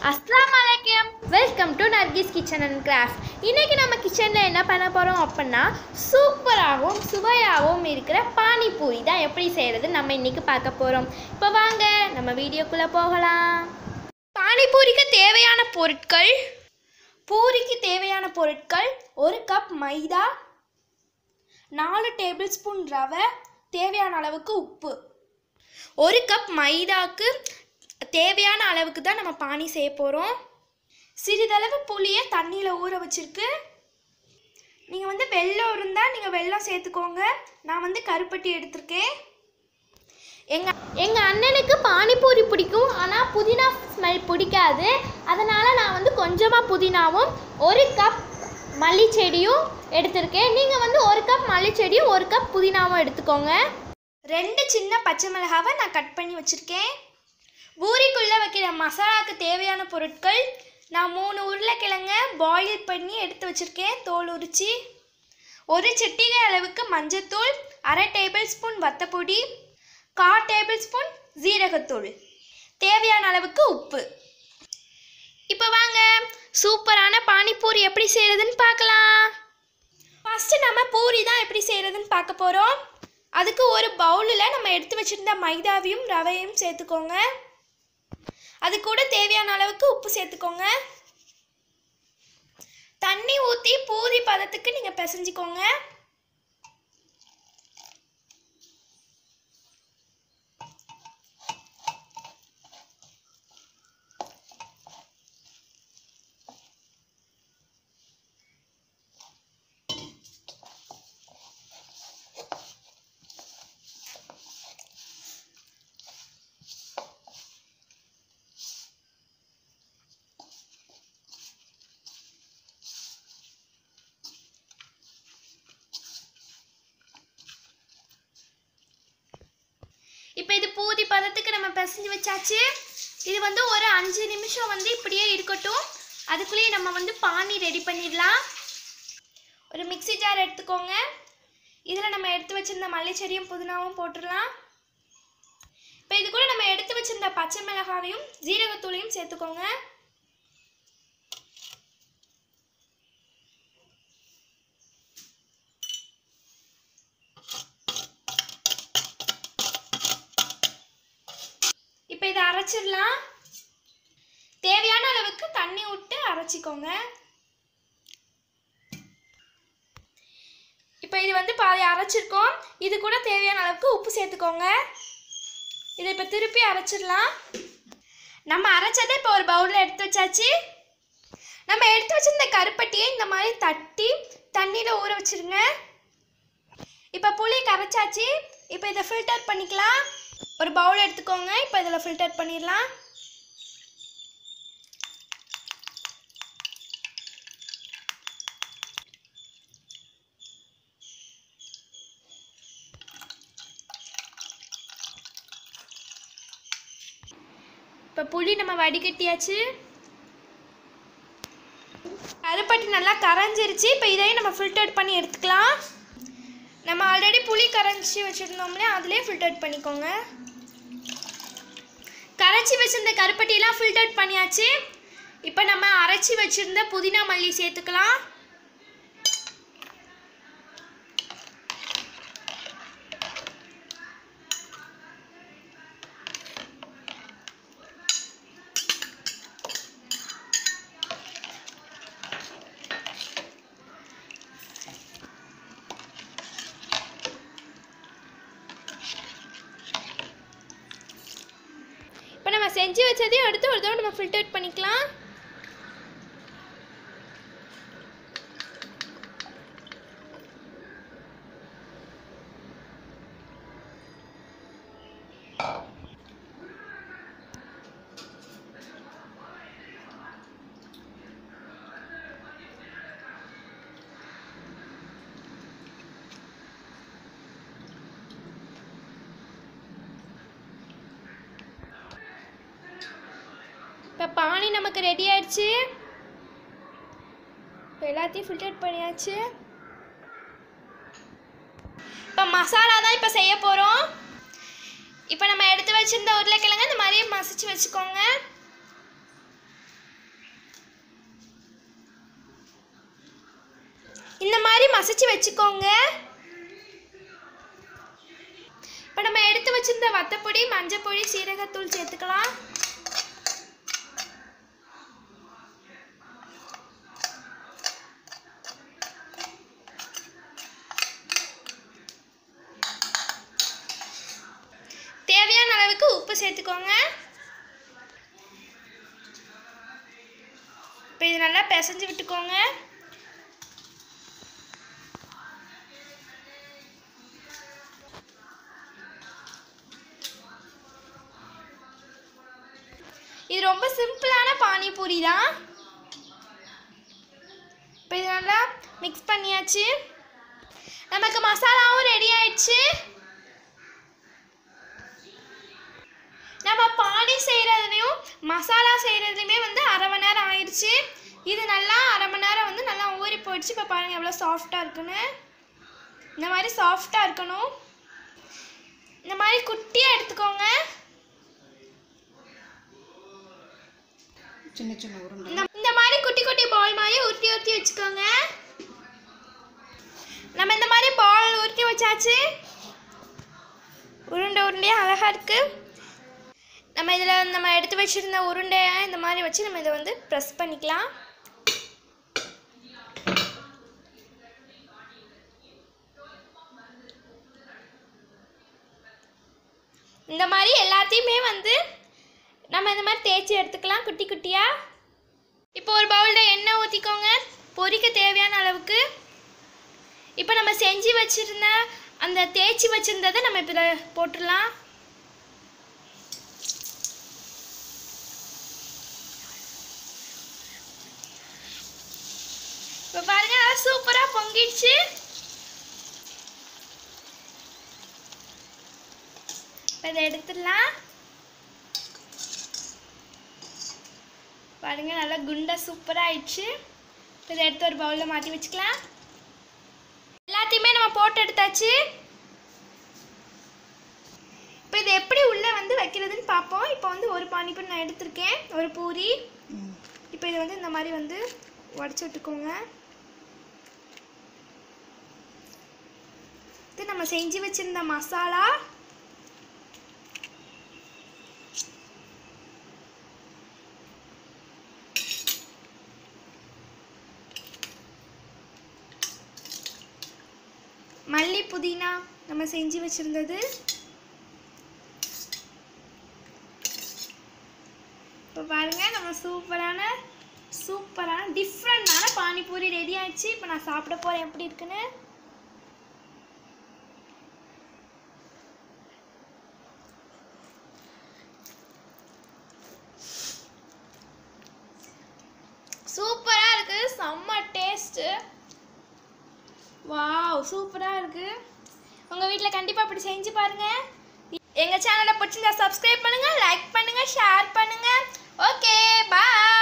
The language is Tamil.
அஸ்லாம் வலைக்கம் welcome to Nargis kitchen and craft இன்றைக்கி நம்ம கிச்சனில் என்ன பண்ண போகிறோம் அப்படின்னா சூப்பராகவும் சுவையாகவும் இருக்கிற பானிபூரி தான் எப்படி செய்கிறது நம்ம இன்றைக்கி பார்க்க போகிறோம் இப்போ வாங்க நம்ம வீடியோக்குள்ளே போகலாம் பானிபூரிக்கு தேவையான பொருட்கள் பூரிக்கு தேவையான பொருட்கள் ஒரு கப் மைதா நாலு டேபிள் ஸ்பூன் ரவை தேவையான அளவுக்கு உப்பு ஒரு கப் மைதாக்கு தேவையான அளவுக்கு தான் நம்ம பானி செய்ய போகிறோம் சிறிதளவு புளியை தண்ணியில் ஊற வச்சிருக்கு நீங்கள் வந்து வெல்லம் இருந்தால் நீங்கள் வெல்லம் சேர்த்துக்கோங்க நான் வந்து கருப்பட்டி எடுத்திருக்கேன் எங்கள் எங்கள் அண்ணனுக்கு பானிபூரி பிடிக்கும் ஆனால் புதினா ஸ்மெல் பிடிக்காது அதனால் நான் வந்து கொஞ்சமாக புதினாவும் ஒரு கப் மல்லிச்செடியும் எடுத்திருக்கேன் நீங்கள் வந்து ஒரு கப் மல்லிச்செடியும் ஒரு கப் புதினாவும் எடுத்துக்கோங்க ரெண்டு சின்ன பச்சை மிளகாவை நான் கட் பண்ணி வச்சுருக்கேன் பூரிக்குள்ளே வைக்கிற மசாலாவுக்கு தேவையான பொருட்கள் நான் மூணு உருளைக்கிழங்க பாயில் பண்ணி எடுத்து வச்சுருக்கேன் தோல் உரிச்சு ஒரு சிட்டிகை அளவுக்கு மஞ்சத்தூள் அரை டேபிள் ஸ்பூன் வத்தப்பொடி கா டேபிள் ஸ்பூன் ஜீரகத்தூள் தேவையான அளவுக்கு உப்பு இப்போ வாங்க சூப்பரான பானிபூரி எப்படி செய்கிறதுன்னு பார்க்கலாம் ஃபஸ்ட்டு நம்ம பூரி தான் எப்படி செய்கிறதுன்னு பார்க்க போகிறோம் அதுக்கு ஒரு பவுலில் நம்ம எடுத்து வச்சுருந்த மைதாவையும் ரவையும் சேர்த்துக்கோங்க அது கூட தேவையான அளவுக்கு உப்பு சேர்த்துக்கோங்க தண்ணி ஊற்றி பூரி பதத்துக்கு நீங்கள் பிசைஞ்சிக்கோங்க இப்போ இது பூரி பதத்துக்கு நம்ம பிசைஞ்சு வச்சாச்சு இது வந்து ஒரு அஞ்சு நிமிஷம் வந்து இப்படியே இருக்கட்டும் அதுக்குள்ளேயே நம்ம வந்து பானி ரெடி பண்ணிடலாம் ஒரு மிக்ஸி ஜார் எடுத்துக்கோங்க இதில் நம்ம எடுத்து வச்சிருந்த மல்லிச்செடியும் புதினாவும் போட்டுடலாம் இப்போ இது கூட நம்ம எடுத்து வச்சிருந்த பச்சை மிளகாவையும் ஜீரகத்தூளையும் சேர்த்துக்கோங்க இப்போ இதை அரைச்சிடலாம் தேவையான அளவுக்கு தண்ணி விட்டு அரைச்சிக்கோங்க இப்போ இது வந்து பாதி அரைச்சிருக்கோம் இது கூட தேவையான அளவுக்கு உப்பு சேர்த்துக்கோங்க இதை இப்போ திருப்பி அரைச்சிடலாம் நம்ம அரைச்சதை இப்போ ஒரு பவுலில் எடுத்து வச்சாச்சு நம்ம எடுத்து வச்சிருந்த கருப்பட்டியை இந்த மாதிரி தட்டி தண்ணியில் ஊற வச்சிருங்க இப்போ புளி கரைச்சாச்சு இப்போ இதை ஃபில்டர் பண்ணிக்கலாம் ஒரு பவுல் எடுத்துக்கோங்க இப்போ இதில் ஃபில்டர் பண்ணிடலாம் இப்போ புளி நம்ம வடிகட்டியாச்சு கருப்பட்டி நல்லா கரைஞ்சிருச்சு இப்போ இதையும் நம்ம ஃபில்டர் பண்ணி எடுத்துக்கலாம் நம்ம ஆல்ரெடி புளி கரைச்சி வச்சுருந்தோம்லே அதிலே ஃபில்டர் பண்ணிக்கோங்க கரைச்சி வச்சிருந்த கருப்பட்டியெல்லாம் ஃபில்டர் பண்ணியாச்சு இப்போ நம்ம அரைச்சி வச்சிருந்த புதினா மல்லி சேர்த்துக்கலாம் இப்போ நம்ம செஞ்சு வச்சதையும் எடுத்து ஒரு தடவை நம்ம ஃபில்டர் பண்ணிக்கலாம் இப்போ பானி நமக்கு ரெடி ஆயிடுச்சு இப்போ எல்லாத்தையும் ஃபில்டர் பண்ணியாச்சு இப்போ மசாலா தான் இப்போ செய்ய போகிறோம் இப்போ நம்ம எடுத்து வச்சிருந்த உருளைக்கிழங்கு இந்த மாதிரி மசிச்சு வச்சுக்கோங்க இந்த மாதிரி மசிச்சு வச்சுக்கோங்க இப்போ நம்ம எடுத்து வச்சிருந்த வத்தப்பொடி மஞ்சப்பொடி சீரகத்தூள் சேர்த்துக்கலாம் தேவையான அளவுக்கு உப்பு சேர்த்துக்கோங்க இப்போ இது நல்லா பிசைஞ்சு விட்டுக்கோங்க இது ரொம்ப சிம்பிளான பானிபூரி தான் இப்போ இது நல்லா மிக்ஸ் பண்ணியாச்சு நமக்கு மசாலாவும் ரெடி ஆயிடுச்சு நம்ம பானி செய்கிறதுலையும் மசாலா செய்கிறதுலையுமே வந்து அரை மணி நேரம் ஆயிடுச்சு இது நல்லா அரை மணி நேரம் வந்து நல்லா ஊறி போயிடுச்சு இப்போ பாருங்கள் எவ்வளோ சாஃப்டாக இருக்குன்னு இந்த மாதிரி சாஃப்டாக இருக்கணும் இந்த மாதிரி குட்டியாக எடுத்துக்கோங்க சின்ன சின்ன உருண்டை இந்த இந்த மாதிரி குட்டி குட்டி பால் மாதிரி உருட்டி உருட்டி வச்சுக்கோங்க நம்ம இந்த மாதிரி பால் உருட்டி வச்சாச்சு உருண்டை உருண்டையாக அழகாக இருக்குது நம்ம இதில் நம்ம எடுத்து வச்சுருந்த உருண்டையை இந்த மாதிரி வச்சு நம்ம இதை வந்து ப்ரெஸ் பண்ணிக்கலாம் இந்த மாதிரி எல்லாத்தையுமே வந்து நம்ம இந்த மாதிரி தேய்ச்சி எடுத்துக்கலாம் குட்டி குட்டியாக இப்போ ஒரு பவுலில் எண்ணெய் ஊற்றிக்கோங்க பொரிக்க தேவையான அளவுக்கு இப்போ நம்ம செஞ்சு வச்சுருந்த அந்த தேய்ச்சி வச்சுருந்ததை நம்ம இப்போ இதில் போட்டுடலாம் இப்போ பாருங்க நல்லா சூப்பராக பொங்கிடுச்சு இப்போ இதை எடுத்துடலாம் பாருங்க நல்லா குண்டா சூப்பராக ஆயிடுச்சு இப்போ இதை எடுத்து ஒரு பவுலில் மாற்றி வச்சுக்கலாம் எல்லாத்தையுமே நம்ம போட்டு எடுத்தாச்சு இப்போ இது எப்படி உள்ளே வந்து வைக்கிறதுன்னு பார்ப்போம் இப்போ வந்து ஒரு பானிபூரி நான் எடுத்திருக்கேன் ஒரு பூரி ம். இப்போ இதை வந்து இந்த மாதிரி வந்து உடச்சி விட்டுக்கோங்க இது நம்ம செஞ்சு வச்சிருந்த மசாலா மல்லி புதினா நம்ம செஞ்சு வச்சிருந்தது இப்போ பாருங்க நம்ம சூப்பரான சூப்பரான டிஃப்ரெண்டான பானிபூரி ரெடி ஆயிடுச்சு இப்போ நான் சாப்பிட போகிறேன் எப்படி இருக்குன்னு சூப்பராக இருக்குது செம்ம டேஸ்ட்டு வாவ் சூப்பராக இருக்குது உங்கள் வீட்டில் கண்டிப்பாக இப்படி செஞ்சு பாருங்கள் எங்கள் சேனலை பிடிச்சிருந்தா சப்ஸ்கிரைப் பண்ணுங்கள் லைக் பண்ணுங்கள் ஷேர் பண்ணுங்கள் ஓகே பாய்